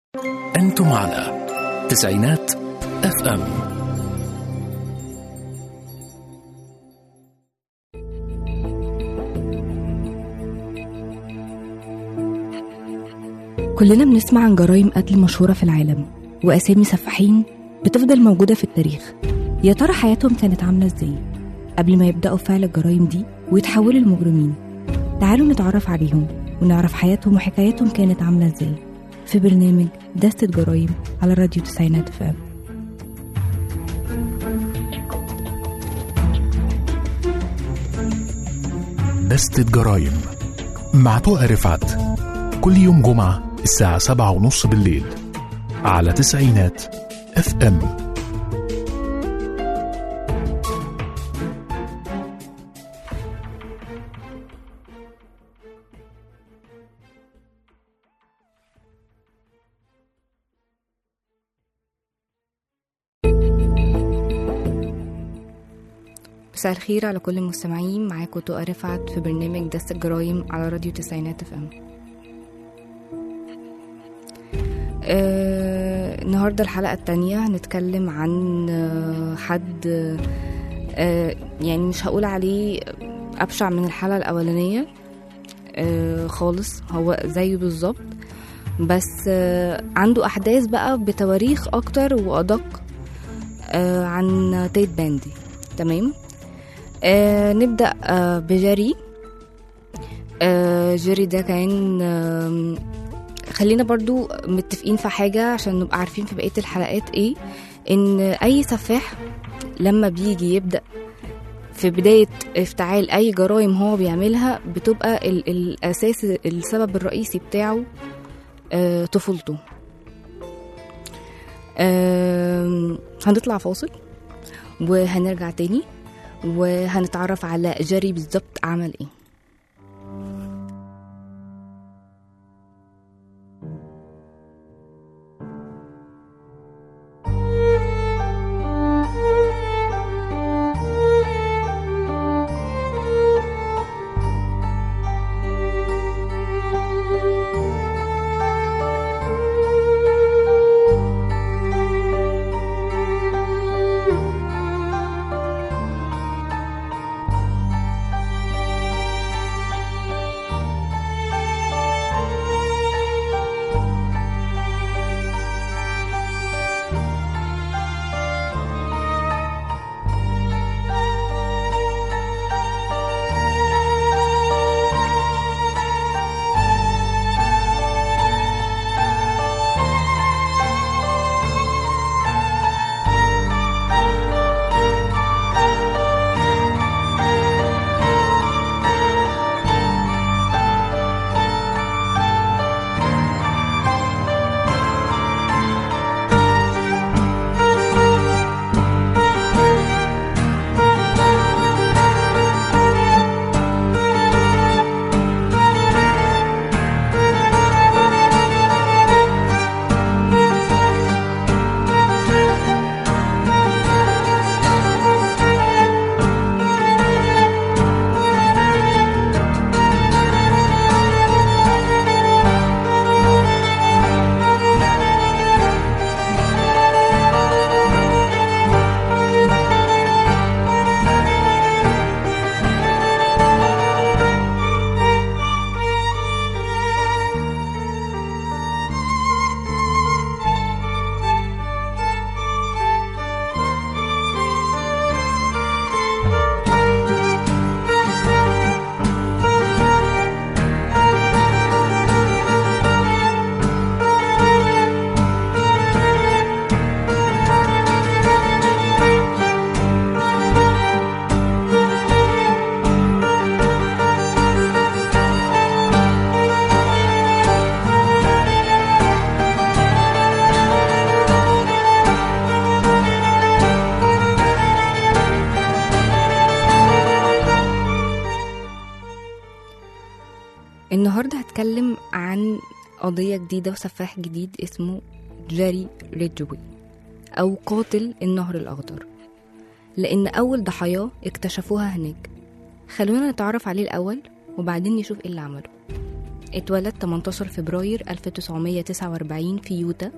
أنتم على تسعينات اف ام كلنا بنسمع عن جرائم قتل مشهورة في العالم وأسامي سفاحين بتفضل موجودة في التاريخ يا ترى حياتهم كانت عاملة ازاي قبل ما يبدأوا فعل الجرائم دي ويتحولوا لمجرمين تعالوا نتعرف عليهم ونعرف حياتهم وحكاياتهم كانت عاملة ازاي في برنامج دستة جرائم على راديو تسعينات فام دستة جرايم مع تقى رفعت كل يوم جمعة الساعة سبعة ونص بالليل على تسعينات اف ام مساء الخير على كل المستمعين معاكم تقى رفعت في برنامج دستة جرايم على راديو تسعينات اف ام آه، النهارده الحلقة التانية هنتكلم عن آه، حد آه، يعني مش هقول عليه أبشع من الحلقة الأولانية آه، خالص هو زيه بالظبط بس آه، عنده أحداث بقى بتواريخ أكتر وأدق آه، عن تيت باندي تمام آه نبدأ آه بجيري آه جيري ده كان آه خلينا برضو متفقين في حاجة عشان نبقى عارفين في بقية الحلقات ايه ان اي سفاح لما بيجي يبدأ في بداية افتعال اي جرائم هو بيعملها بتبقى ال- الاساس السبب الرئيسي بتاعه آه طفولته آه هنطلع فاصل وهنرجع تاني وهنتعرف على جاري بالظبط عمل ايه النهاردة هتكلم عن قضية جديدة وسفاح جديد اسمه جاري ريدجوي أو قاتل النهر الأخضر لأن أول ضحاياه اكتشفوها هناك خلونا نتعرف عليه الأول وبعدين نشوف ايه اللي عمله اتولد 18 فبراير 1949 في يوتا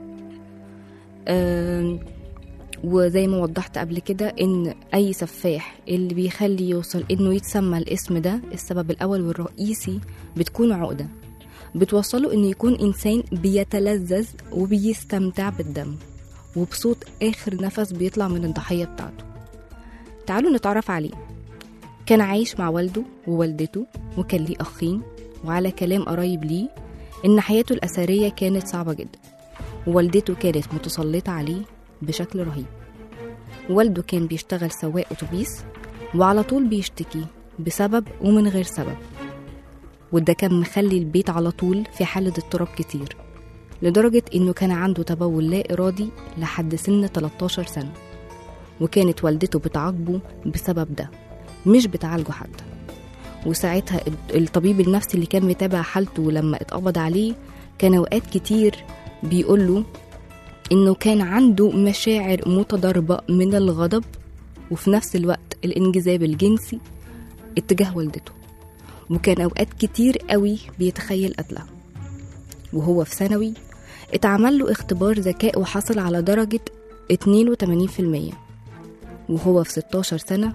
آم، وزي ما وضحت قبل كده ان اي سفاح اللي بيخلي يوصل انه يتسمى الاسم ده السبب الاول والرئيسي بتكون عقده بتوصله انه يكون انسان بيتلذذ وبيستمتع بالدم وبصوت اخر نفس بيطلع من الضحيه بتاعته تعالوا نتعرف عليه كان عايش مع والده ووالدته وكان ليه اخين وعلى كلام قرايب ليه ان حياته الاسريه كانت صعبه جدا ووالدته كانت متسلطه عليه بشكل رهيب والده كان بيشتغل سواق اتوبيس وعلى طول بيشتكي بسبب ومن غير سبب وده كان مخلي البيت على طول في حالة اضطراب كتير لدرجة إنه كان عنده تبول لا إرادي لحد سن 13 سنة وكانت والدته بتعاقبه بسبب ده مش بتعالجه حتى وساعتها الطبيب النفسي اللي كان متابع حالته لما اتقبض عليه كان أوقات كتير بيقوله إنه كان عنده مشاعر متضاربة من الغضب وفي نفس الوقت الانجذاب الجنسي اتجاه والدته وكان أوقات كتير قوي بيتخيل قتلها وهو في ثانوي اتعمل له اختبار ذكاء وحصل على درجة 82% وهو في 16 سنة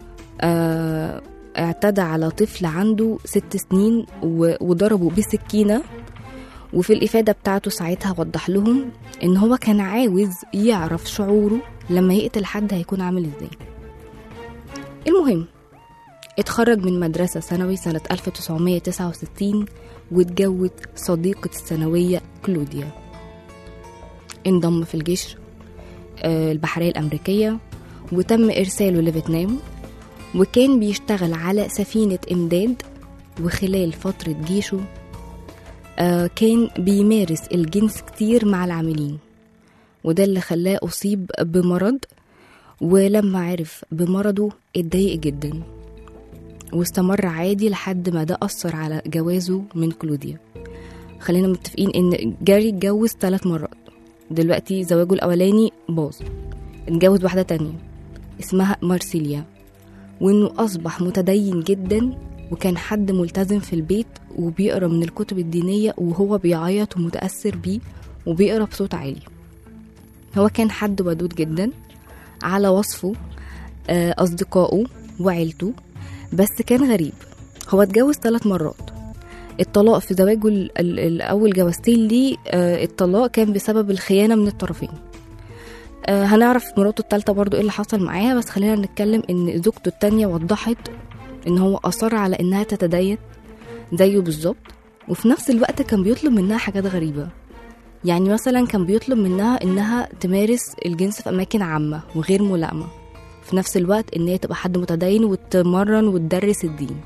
آه اعتدى على طفل عنده ست سنين و- وضربه بسكينة وفي الإفادة بتاعته ساعتها وضح لهم إن هو كان عاوز يعرف شعوره لما يقتل حد هيكون عامل إزاي المهم اتخرج من مدرسة ثانوي سنة 1969 واتجوز صديقة الثانوية كلوديا انضم في الجيش آه، البحرية الأمريكية وتم إرساله لفيتنام وكان بيشتغل على سفينة إمداد وخلال فترة جيشه آه، كان بيمارس الجنس كتير مع العاملين وده اللي خلاه أصيب بمرض ولما عرف بمرضه اتضايق جدا واستمر عادي لحد ما ده أثر على جوازه من كلوديا خلينا متفقين إن جاري اتجوز ثلاث مرات دلوقتي زواجه الأولاني باظ اتجوز واحدة تانية اسمها مارسيليا وإنه أصبح متدين جدا وكان حد ملتزم في البيت وبيقرا من الكتب الدينية وهو بيعيط ومتأثر بيه وبيقرا بصوت عالي هو كان حد ودود جدا على وصفه آه، أصدقائه وعيلته بس كان غريب هو اتجوز ثلاث مرات الطلاق في زواجه ال- ال- الأول جوازتين ليه آه، الطلاق كان بسبب الخيانة من الطرفين آه، هنعرف مراته التالتة برضو ايه اللي حصل معاها بس خلينا نتكلم ان زوجته التانية وضحت ان هو أصر على انها تتدين زيه بالظبط وفي نفس الوقت كان بيطلب منها حاجات غريبة يعني مثلا كان بيطلب منها انها تمارس الجنس في اماكن عامة وغير ملائمة في نفس الوقت ان هي تبقى حد متدين وتمرن وتدرس الدين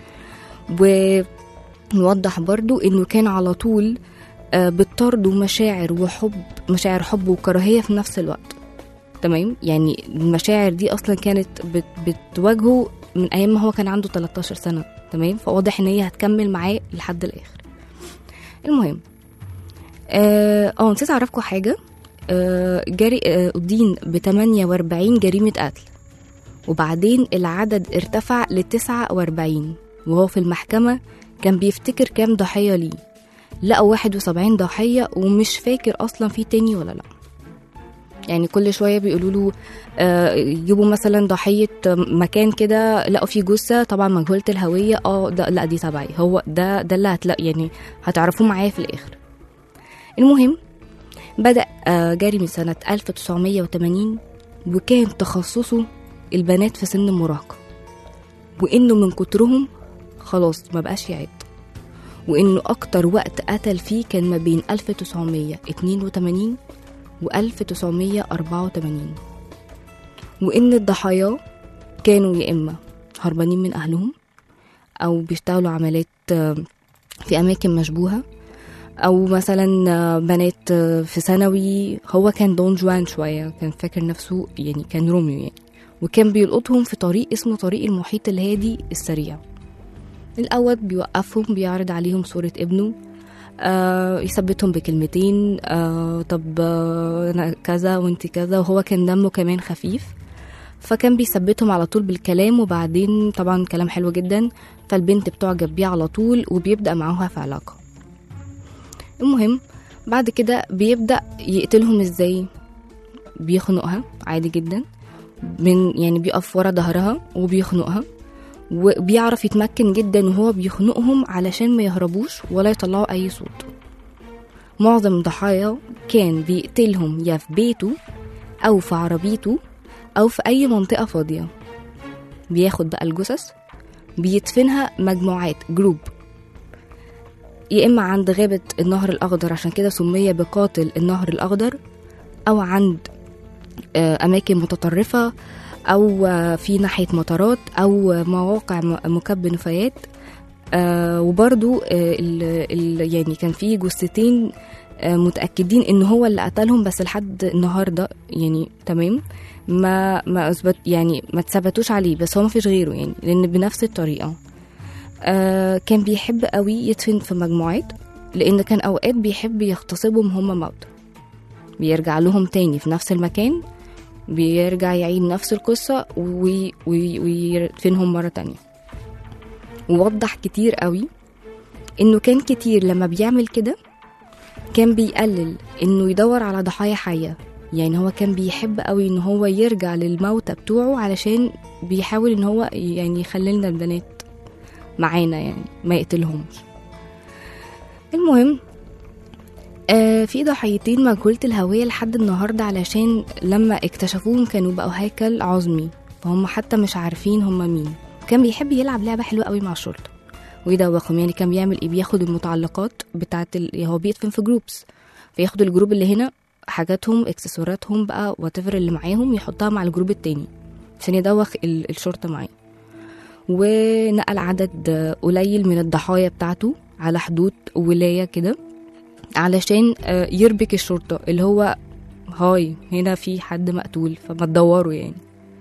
ونوضح برضو انه كان على طول آه، بتطرده مشاعر وحب مشاعر حب وكراهية في نفس الوقت تمام يعني المشاعر دي اصلا كانت بت بتواجهه من ايام ما هو كان عنده 13 سنة تمام فواضح ان هي هتكمل معاه لحد الاخر المهم اه آه، نسيت اعرفكم حاجة آه جري آه أدين ب 48 جريمة قتل وبعدين العدد ارتفع ل 49 وهو في المحكمة كان بيفتكر كام ضحية ليه لقوا 71 ضحية ومش فاكر أصلا في تاني ولا لأ يعني كل شوية بيقولوا له آه يجيبوا مثلا ضحية مكان كده لقوا فيه جثة طبعا مجهولة الهوية اه ده لا دي تبعي هو ده ده اللي هتلاقي يعني هتعرفوه معايا في الآخر المهم بدأ آه جاري من سنة 1980 وكان تخصصه البنات في سن المراهقة وإنه من كترهم خلاص ما بقاش يعد وإنه أكتر وقت قتل فيه كان ما بين 1982 و 1984 وإن الضحايا كانوا يا إما هربانين من أهلهم أو بيشتغلوا عمليات آه، في أماكن مشبوهة أو مثلا آه، بنات آه، في ثانوي هو كان دون جوان شوية كان فاكر نفسه يعني كان روميو يعني وكان بيلقطهم في طريق اسمه طريق المحيط الهادي السريع الأول بيوقفهم بيعرض عليهم صورة ابنه آه يثبتهم بكلمتين آه طب آه أنا كذا وانت كذا وهو كان دمه كمان خفيف فكان بيثبتهم على طول بالكلام وبعدين طبعا كلام حلو جدا فالبنت بتعجب بيه على طول وبيبدأ معاها في علاقة المهم بعد كده بيبدأ يقتلهم ازاي بيخنقها عادي جدا من يعني بيقف ورا ظهرها وبيخنقها وبيعرف يتمكن جدا وهو بيخنقهم علشان ما يهربوش ولا يطلعوا اي صوت معظم ضحايا كان بيقتلهم يا في بيته او في عربيته او في اي منطقه فاضيه بياخد بقى الجثث بيدفنها مجموعات جروب يا اما عند غابه النهر الاخضر عشان كده سمي بقاتل النهر الاخضر او عند آه، اماكن متطرفه او آه، في ناحيه مطارات او مواقع م- مكب نفايات آه، وبرضو آه، ال- ال- يعني كان في جثتين آه، متاكدين ان هو اللي قتلهم بس لحد النهارده يعني تمام ما ما اثبت يعني ما اتثبتوش عليه بس هو ما فيش غيره يعني لان بنفس الطريقه آه كان بيحب قوي يدفن في مجموعات لان كان اوقات بيحب يغتصبهم هم موتى بيرجع لهم تاني في نفس المكان بيرجع يعيد نفس القصة وي- وي- ويدفنهم مرة تانية ووضح كتير قوي انه كان كتير لما بيعمل كده كان بيقلل انه يدور على ضحايا حية يعني هو كان بيحب قوي ان هو يرجع للموتى بتوعه علشان بيحاول ان هو يعني يخلي لنا البنات معانا يعني ما يقتلهمش المهم آه في ضحيتين مجهولة الهوية لحد النهاردة علشان لما اكتشفوهم كانوا بقوا هيكل عظمي فهم حتى مش عارفين هم مين كان بيحب يلعب لعبة حلوة قوي مع الشرطة ويدوخهم يعني كان بيعمل ايه بياخد المتعلقات بتاعت ال... هو بيدفن في جروبس فياخد الجروب اللي هنا حاجاتهم اكسسواراتهم بقى واتيفر اللي معاهم يحطها مع الجروب التاني عشان يدوخ ال... الشرطة معاه ونقل عدد قليل من الضحايا بتاعته على حدود ولاية كده علشان آه، يربك الشرطة اللي هو هاي هنا في حد مقتول فما تدوروا يعني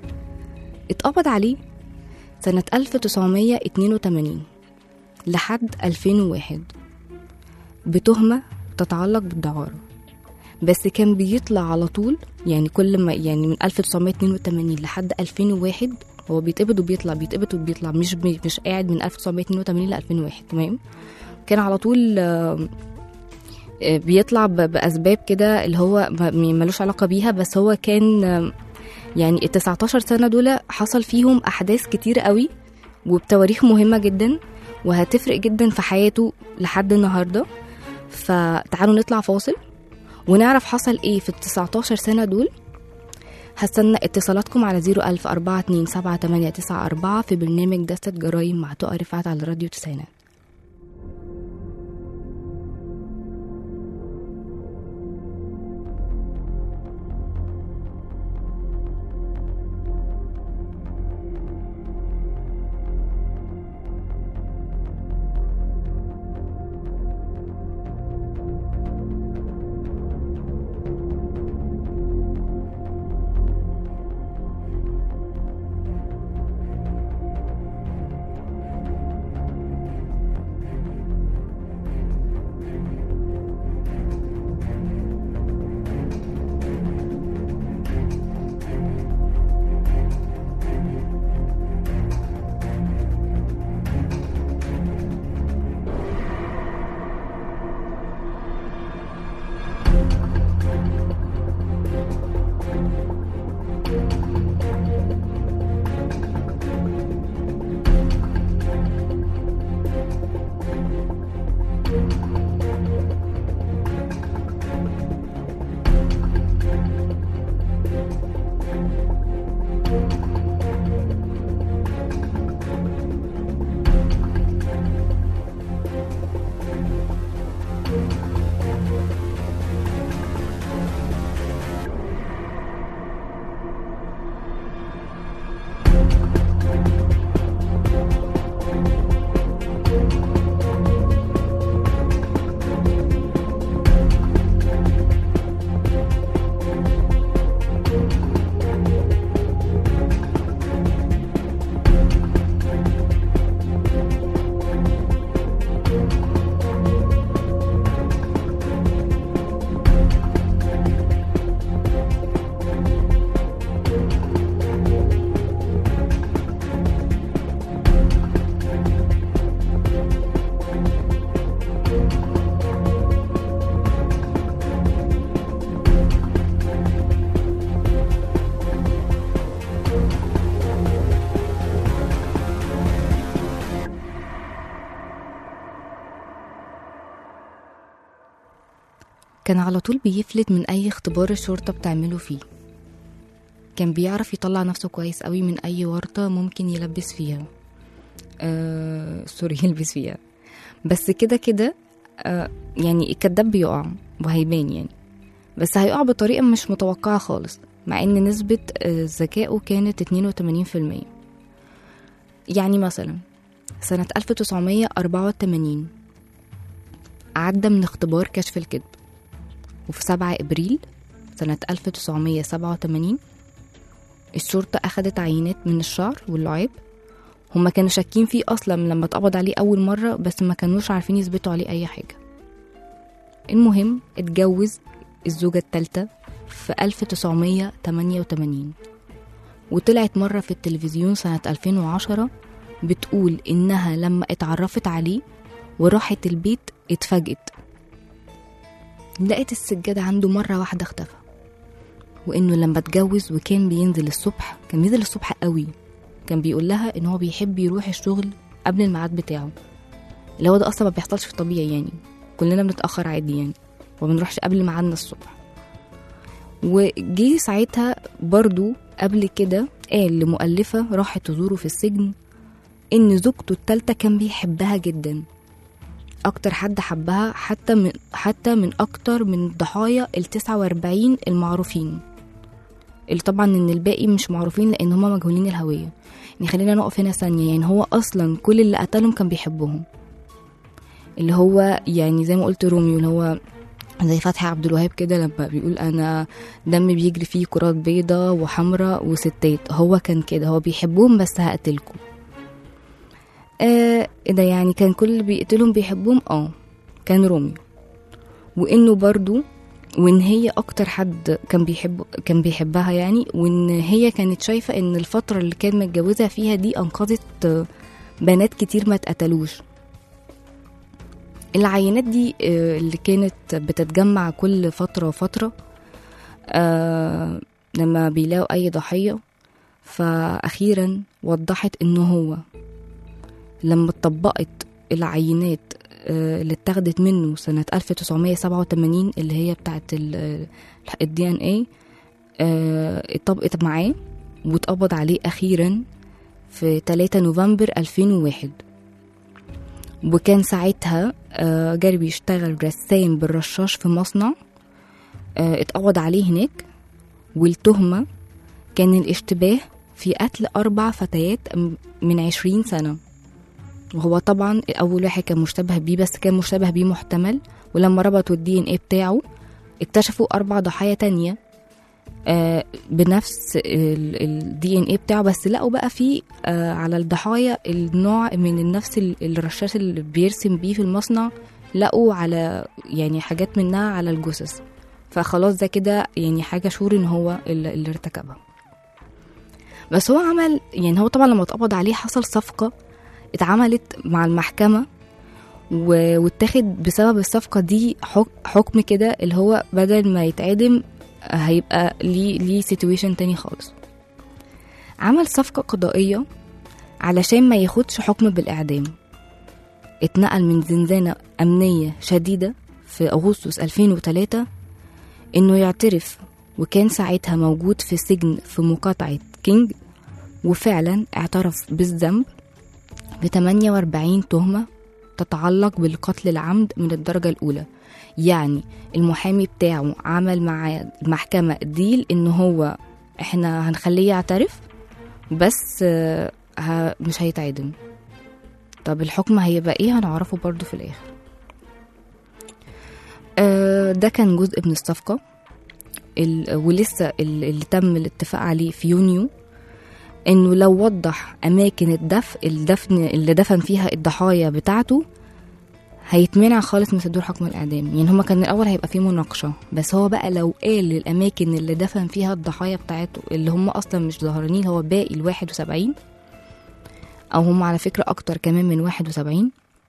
اتقبض عليه سنة 1982 لحد 2001 بتهمة تتعلق بالدعارة بس كان بيطلع على طول يعني كل ما يعني من 1982 لحد 2001 هو بيتقبض وبيطلع بيتقبض وبيطلع مش بي مش قاعد من 1982 ل 2001 تمام كان على طول آه، آه، بيطلع ب- بأسباب كده اللي هو ما- ملوش علاقة بيها بس هو كان آه، يعني ال 19 سنة دول حصل فيهم أحداث كتير قوي وبتواريخ مهمة جدا وهتفرق جدا في حياته لحد النهاردة فتعالوا نطلع فاصل ونعرف حصل ايه في ال 19 سنة دول هستنى اتصالاتكم على 01000 427 في برنامج دستة جرايم مع تقى رفعت على راديو تسعينات كان على طول بيفلت من أي اختبار الشرطة بتعمله فيه كان بيعرف يطلع نفسه كويس قوي من أي ورطة ممكن يلبس فيها آه سوري يلبس فيها بس كده كده آه يعني الكداب بيقع وهيبان يعني بس هيقع بطريقة مش متوقعة خالص مع ان نسبة آه، ذكائه كانت 82% يعني مثلا سنة 1984 عدى من اختبار كشف الكذب وفي 7 إبريل سنة 1987 الشرطة أخدت عينات من الشعر واللعاب هما كانوا شاكين فيه أصلا لما اتقبض عليه أول مرة بس ما كانوش عارفين يثبتوا عليه أي حاجة المهم اتجوز الزوجة التالتة في 1988 وطلعت مرة في التلفزيون سنة 2010 بتقول إنها لما اتعرفت عليه وراحت البيت اتفاجئت لقيت السجادة عنده مرة واحدة اختفى وإنه لما اتجوز وكان بينزل الصبح كان بينزل الصبح قوي كان بيقول لها إن هو بيحب يروح الشغل قبل الميعاد بتاعه اللي هو ده أصلا ما بيحصلش في الطبيعي يعني كلنا بنتأخر عادي يعني وما بنروحش قبل ميعادنا الصبح وجي ساعتها برضو قبل كده قال لمؤلفة راحت تزوره في السجن إن زوجته التالتة كان بيحبها جدا أكتر حد حبها حتى من حتى من أكتر من الضحايا ال 49 المعروفين اللي طبعا إن الباقي مش معروفين لأن هما مجهولين الهوية يعني خلينا نقف هنا ثانية يعني هو أصلا كل اللي قتلهم كان بيحبهم اللي هو يعني زي ما قلت روميو اللي هو زي فتحي عبد الوهاب كده لما بيقول انا دمي بيجري فيه كرات بيضة وحمراء وستات هو كان كده هو بيحبهم بس هقتلكم آه إيه ده يعني كان كل اللي بيقتلهم بيحبهم اه كان روميو وانه برضو وان هي اكتر حد كان بيحب كان بيحبها يعني وان هي كانت شايفه ان الفتره اللي كان متجوزها فيها دي انقذت آه، بنات كتير ما اتقتلوش العينات دي آه، اللي كانت بتتجمع كل فترة وفترة آه، لما بيلاقوا أي ضحية فأخيرا وضحت إنه هو لما اتطبقت العينات آه، اللي اتاخدت منه سنة 1987 اللي هي بتاعت الدي ان اي اتطبقت معاه واتقبض عليه أخيرا في 3 نوفمبر 2001 وكان ساعتها آه، جاري بيشتغل رسام بالرشاش في مصنع آه، اتقبض عليه هناك والتهمة كان الاشتباه في قتل أربع فتيات م- من عشرين سنة وهو طبعا أول واحد كان مشتبه بيه بس كان مشتبه بيه محتمل ولما ربطوا الدي ان ايه بتاعه اكتشفوا أربع ضحايا تانية آه، بنفس الدي ان ايه بتاعه بس لقوا بقى في آه، على الضحايا النوع من نفس ال- الرشاش اللي بيرسم بيه في المصنع لقوا على يعني حاجات منها على الجثث فخلاص ده كده يعني حاجه شور ان هو اللي اللي ارتكبها بس هو عمل يعني هو طبعا لما اتقبض عليه حصل صفقه اتعملت مع المحكمه و- واتاخد بسبب الصفقه دي حك- حكم كده اللي هو بدل ما يتعدم هيبقى ليه ليه سيتويشن تاني خالص عمل صفقة قضائية علشان ما ياخدش حكم بالإعدام اتنقل من زنزانة أمنية شديدة في أغسطس 2003 إنه يعترف وكان ساعتها موجود في سجن في مقاطعة كينج وفعلا اعترف بالذنب ب 48 تهمة تتعلق بالقتل العمد من الدرجة الأولى يعني المحامي بتاعه عمل مع المحكمة ديل إن هو إحنا هنخليه يعترف بس آه، ه- مش هيتعدم طب الحكم هيبقى إيه هنعرفه برضو في الآخر آه، ده كان جزء من الصفقة ال- ولسه ال- اللي تم الاتفاق عليه في يونيو انه لو وضح اماكن الدفن الدفن اللي دفن فيها الضحايا بتاعته هيتمنع خالص من صدور حكم الاعدام يعني هما كان الاول هيبقى فيه مناقشه بس هو بقى لو قال الاماكن اللي دفن فيها الضحايا بتاعته اللي هم اصلا مش ظاهرين هو باقي ال 71 او هم على فكره اكتر كمان من 71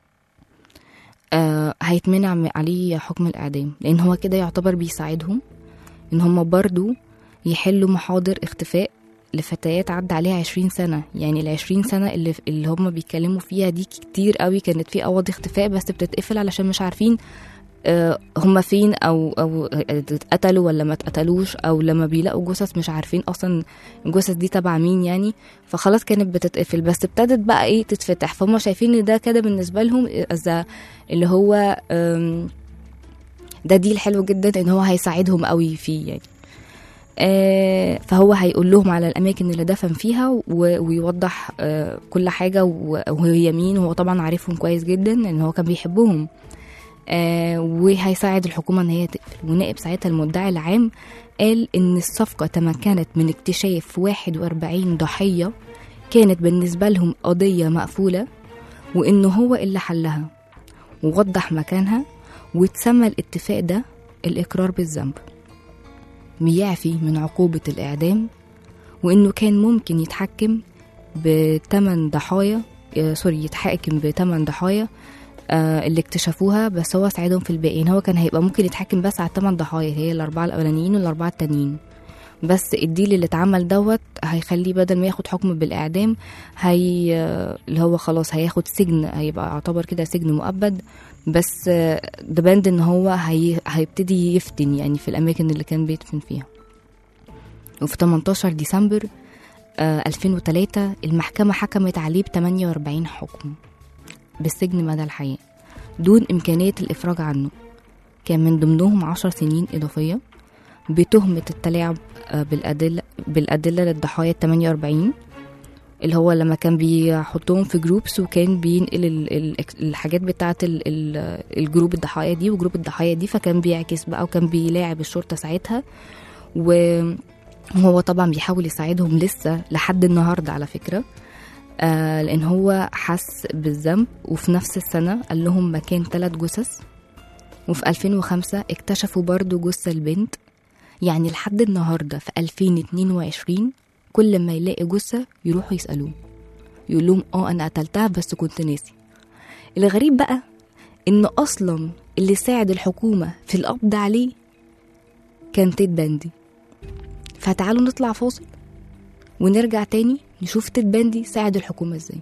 آه هيتمنع م- عليه حكم الاعدام لان هو كده يعتبر بيساعدهم ان هم برضو يحلوا محاضر اختفاء لفتيات عدى عليها عشرين سنة يعني العشرين سنة اللي, اللي هم بيتكلموا فيها دي كتير قوي كانت في قواضي اختفاء بس بتتقفل علشان مش عارفين آه، هم فين او او اتقتلوا ولا ما اتقتلوش او لما بيلاقوا جثث مش عارفين اصلا الجثث دي تبع مين يعني فخلاص كانت بتتقفل بس ابتدت بقى ايه تتفتح فهم شايفين ان ده كده بالنسبه لهم إذا اللي هو آم، ده ديل حلو جدا ان هو هيساعدهم قوي فيه يعني آه، فهو هيقول لهم على الاماكن اللي دفن فيها و- ويوضح آه، كل حاجه و- وهي مين وهو طبعا عارفهم كويس جدا ان هو كان بيحبهم آه، وهيساعد الحكومه ان هي تقفل ونائب ساعتها المدعي العام قال ان الصفقه تمكنت من اكتشاف 41 ضحيه كانت بالنسبه لهم قضيه مقفوله وانه هو اللي حلها ووضح مكانها واتسمى الاتفاق ده الاقرار بالذنب بيعفي من عقوبة الإعدام وإنه كان ممكن يتحكم بتمن ضحايا آه، سوري يتحاكم بتمن ضحايا آه، اللي اكتشفوها بس هو ساعدهم في الباقيين هو كان هيبقى ممكن يتحكم بس على التمن ضحايا هي الأربعة الأولانيين والأربعة التانيين بس الديل اللي اتعمل دوت هيخليه بدل ما ياخد حكم بالإعدام هي آه، اللي هو خلاص هياخد سجن هيبقى يعتبر كده سجن مؤبد بس آه، ده باند ان هو هي... هيبتدي يفتن يعني في الاماكن اللي كان بيدفن فيها وفي 18 ديسمبر آه 2003 المحكمة حكمت عليه ب 48 حكم بالسجن مدى الحياة دون إمكانية الإفراج عنه كان من ضمنهم 10 سنين إضافية بتهمة التلاعب آه بالأدلة بالأدلة للضحايا ال 48 اللي هو لما كان بيحطهم في جروبس وكان بينقل ال- ال- الحاجات بتاعة ال- ال- الجروب الضحايا دي وجروب الضحايا دي فكان بيعكس بقى وكان بيلاعب الشرطة ساعتها وهو طبعا بيحاول يساعدهم لسه لحد النهاردة على فكرة آه لأن هو حس بالذنب وفي نفس السنة قال لهم مكان ثلاث جثث وفي 2005 اكتشفوا برضو جثة البنت يعني لحد النهاردة في 2022 كل ما يلاقي جثة يروحوا يسألوه يقول لهم اه انا قتلتها بس كنت ناسي الغريب بقى ان اصلا اللي ساعد الحكومة في القبض عليه كان تيد باندي فتعالوا نطلع فاصل ونرجع تاني نشوف تيد باندي ساعد الحكومة ازاي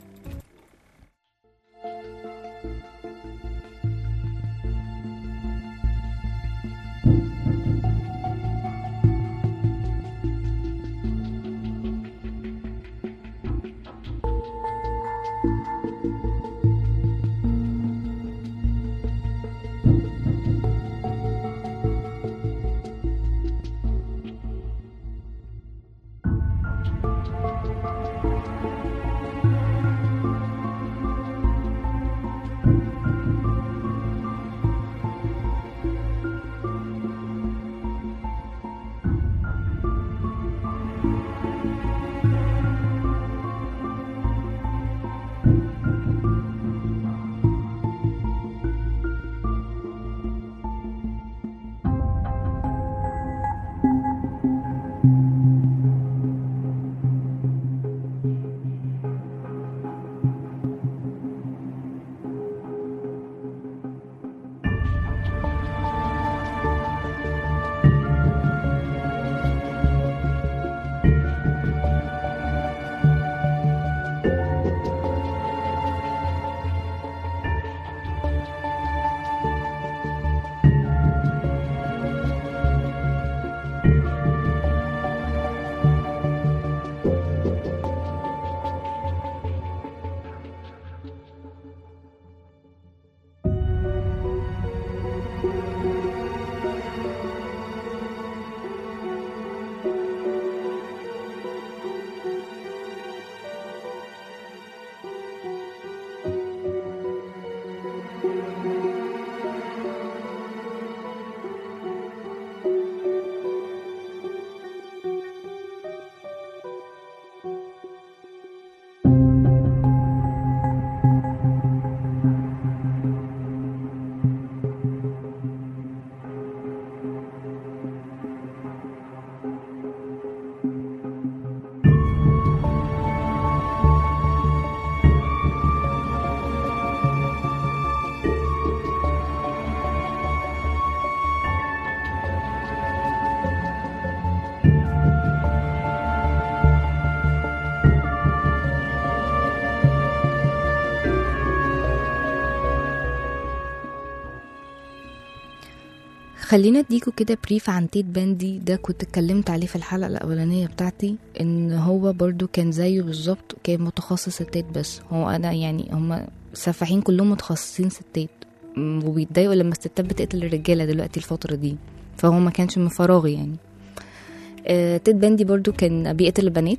خلينا اديكوا كده بريف عن تيت باندي ده كنت اتكلمت عليه في الحلقة الأولانية بتاعتي ان هو برضو كان زيه بالظبط كان متخصص ستات بس هو انا يعني هما السفاحين كلهم متخصصين ستات م- وبيتضايقوا لما الستات بتقتل الرجالة دلوقتي الفترة دي فهو ما كانش من فراغ يعني آه تيت باندي برضو كان بيقتل البنات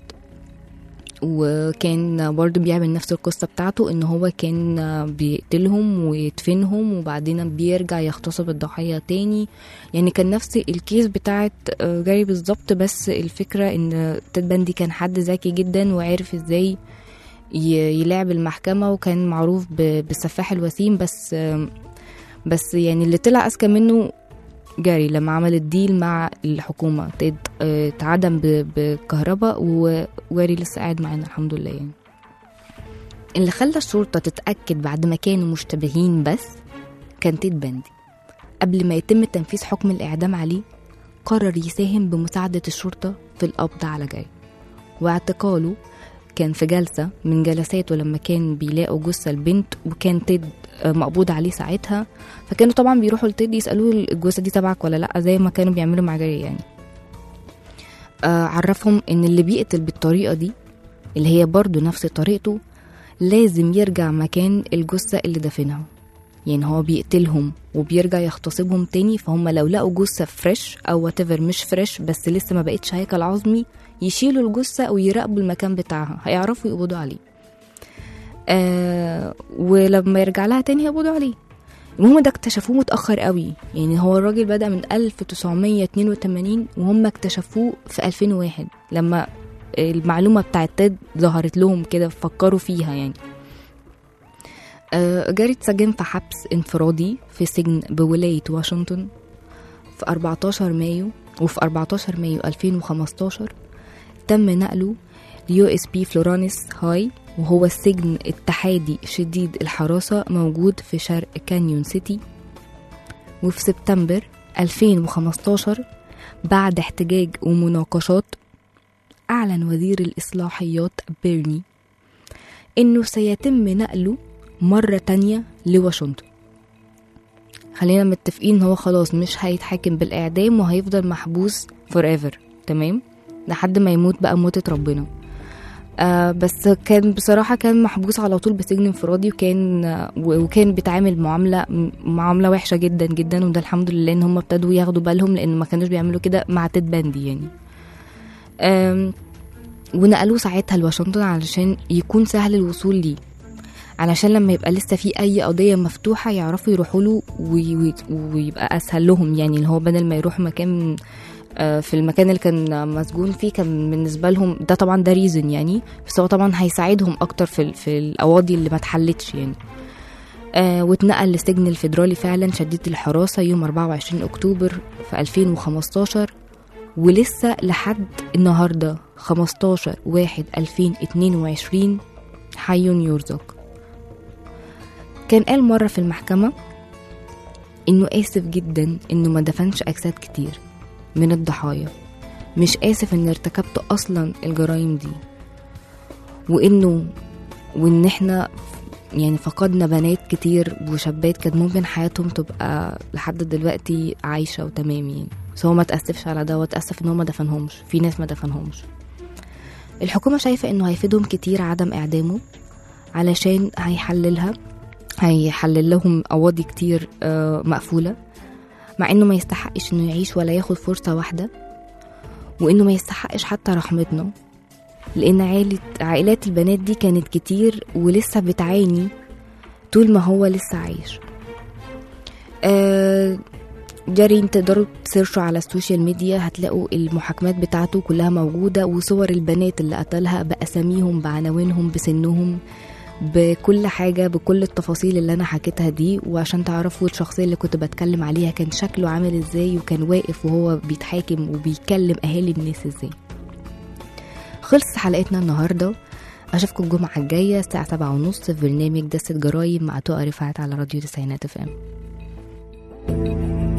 وكان برضو بيعمل نفس القصة بتاعته ان هو كان بيقتلهم ويدفنهم وبعدين بيرجع يغتصب الضحية تاني يعني كان نفس الكيس بتاعت آه، جاري بالظبط بس الفكرة ان تيد باندي كان حد ذكي جدا وعارف ازاي ي- يلعب المحكمة وكان معروف ب- بالسفاح الوسيم بس آم، بس يعني اللي طلع أذكى منه جاري لما عمل الديل مع الحكومة تيد آه، اتعدم ب- بكهرباء وجاري لسه قاعد معانا الحمد لله يعني اللي خلى الشرطة تتأكد بعد ما كانوا مشتبهين بس كان تيد باندي قبل ما يتم تنفيذ حكم الإعدام عليه قرر يساهم بمساعدة الشرطة في القبض على جاي واعتقاله كان في جلسة من جلساته لما كان بيلاقوا جثة البنت وكان تيد آه، مقبوض عليه ساعتها فكانوا طبعا بيروحوا لتيد يسألوه الجثة دي تبعك ولا لأ زي ما كانوا بيعملوا مع جاري يعني آه عرفهم ان اللي بيقتل بالطريقة دي اللي هي برضو نفس طريقته لازم يرجع مكان الجثة اللي دفنها يعني هو بيقتلهم وبيرجع يغتصبهم تاني فهم لو لقوا جثة فريش أو واتيفر مش فريش بس لسه ما بقتش هيكل عظمي يشيلوا الجثة ويراقبوا المكان بتاعها هيعرفوا يقبضوا عليه آه ولما يرجع لها تاني هيقبضوا عليه المهم ده اكتشفوه متأخر قوي يعني هو الراجل بدأ من 1982 وهم اكتشفوه في 2001 لما المعلومة بتاعت تيد ظهرت لهم كده فكروا فيها يعني آه، جاري اتسجن في حبس انفرادي في سجن بولاية واشنطن في 14 مايو وفي 14 مايو 2015 تم نقله ليو اس بي فلورانس هاي وهو السجن اتحادي شديد الحراسة موجود في شرق كانيون سيتي وفي سبتمبر 2015 بعد احتجاج ومناقشات أعلن وزير الإصلاحيات بيرني إنه سيتم نقله مرة تانية لواشنطن خلينا متفقين إن هو خلاص مش هيتحاكم بالإعدام وهيفضل محبوس forever تمام لحد ما يموت بقى موتة ربنا آه بس كان بصراحة كان محبوس على طول بسجن انفرادي وكان آه وكان بيتعامل معاملة معاملة وحشة جدا جدا وده الحمد لله ان هم ابتدوا ياخدوا بالهم لان ما كانوش بيعملوا كده مع تيد باندي يعني آم، ونقلوه ساعتها لواشنطن علشان يكون سهل الوصول ليه علشان لما يبقى لسه في اي قضيه مفتوحه يعرفوا يروحوا له وي- وي- ويبقى اسهل لهم يعني اللي هو بدل ما يروح مكان آه، في المكان اللي كان مسجون فيه كان بالنسبه لهم ده طبعا ده ريزن يعني بس هو طبعا هيساعدهم اكتر في ال- في القواضي اللي ما اتحلتش يعني آه واتنقل لسجن الفيدرالي فعلا شديد الحراسه يوم 24 اكتوبر في 2015 ولسه لحد النهارده 15 واحد 2022 حي يرزق كان قال مرة في المحكمة إنه آسف جدا إنه ما دفنش أجساد كتير من الضحايا مش آسف إن ارتكبت أصلا الجرائم دي وإنه وإن إحنا يعني فقدنا بنات كتير وشابات كانت ممكن حياتهم تبقى لحد دلوقتي عايشة وتمام يعني بس هو ما تأسفش على ده وتأسف إن هو ما دفنهمش في ناس ما دفنهمش الحكومة شايفة إنه هيفيدهم كتير عدم إعدامه علشان هيحللها هيحلل لهم قواضي كتير آه، مقفولة مع إنه ما يستحقش إنه يعيش ولا ياخد فرصة واحدة وإنه ما يستحقش حتى رحمتنا لأن عائلة عائلات البنات دي كانت كتير ولسه بتعاني طول ما هو لسه عايش آه جاري تقدروا تسيرشوا على السوشيال ميديا هتلاقوا المحاكمات بتاعته كلها موجودة وصور البنات اللي قتلها بأساميهم بعناوينهم بسنهم بكل حاجة بكل التفاصيل اللي أنا حكيتها دي وعشان تعرفوا الشخصية اللي كنت بتكلم عليها كان شكله عامل ازاي وكان واقف وهو بيتحاكم وبيكلم أهالي الناس ازاي خلص حلقتنا النهاردة أشوفكم الجمعة الجاية الساعة سبعة ونص في برنامج دسة جرايم مع تقى رفعت على راديو تسعينات اف ام